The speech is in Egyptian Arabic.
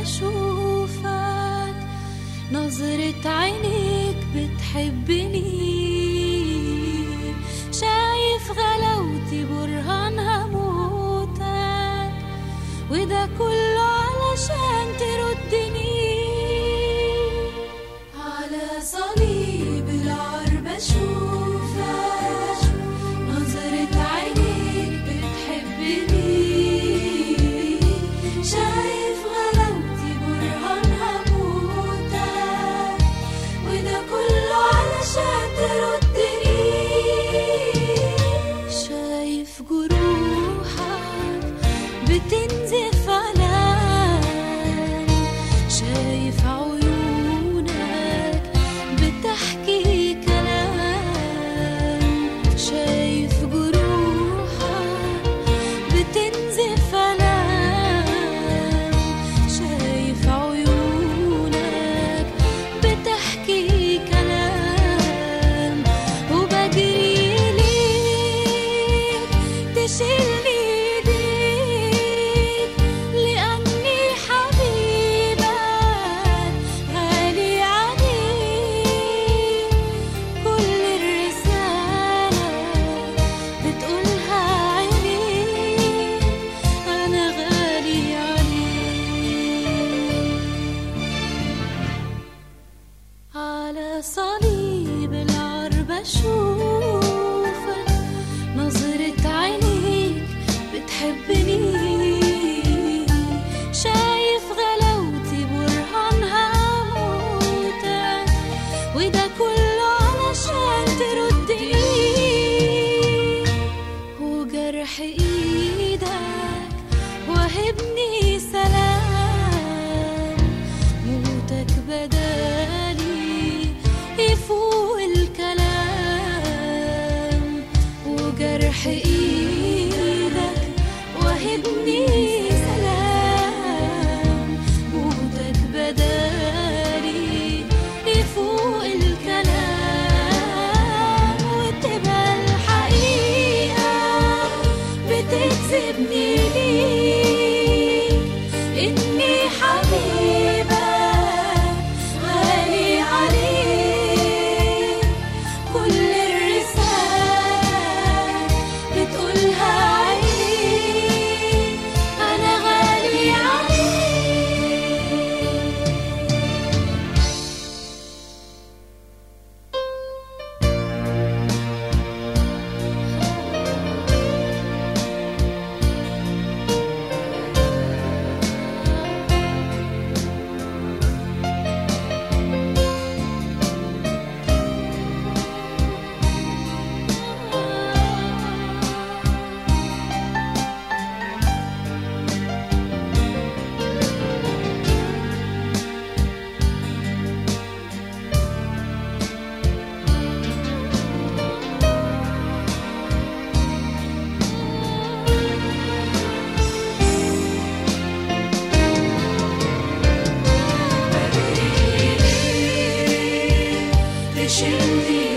بشوفك نظرة عينيك بتحبني شايف غلاوتي برهان هموتك وده كله علشان تردني على صليب العار بشوفك نظرة عينيك بتحبني شايف غلاوتي برهان هموتك وده كله علشان تردني شايف جروحك بتنزف علام شايف عيونك بتحكي كلام شايف جروحك بتنزف علام شايف عيونك بتحكي كلام وبجري ليك تشيلني ايديك لأني حبيبك غالي عليك كل الرسالة بتقولها عينيك أنا غالي عليك على صليب العار بشوفك نظرة عينيك بتحبني شايف غلاوتي برهان هموتك وده كله علشان تردني وجرح ايدك وهبني سلام موتك بدالي يفوق الكلام وجرح ايدك وهبني سلام موتك بدالي يفوق الكلام وتبقى الحقيقة بتجذبني ليك إني حبيبك غالي عليك كل الرسالة بتقولها عينيك أنا غالي عليك تشيلني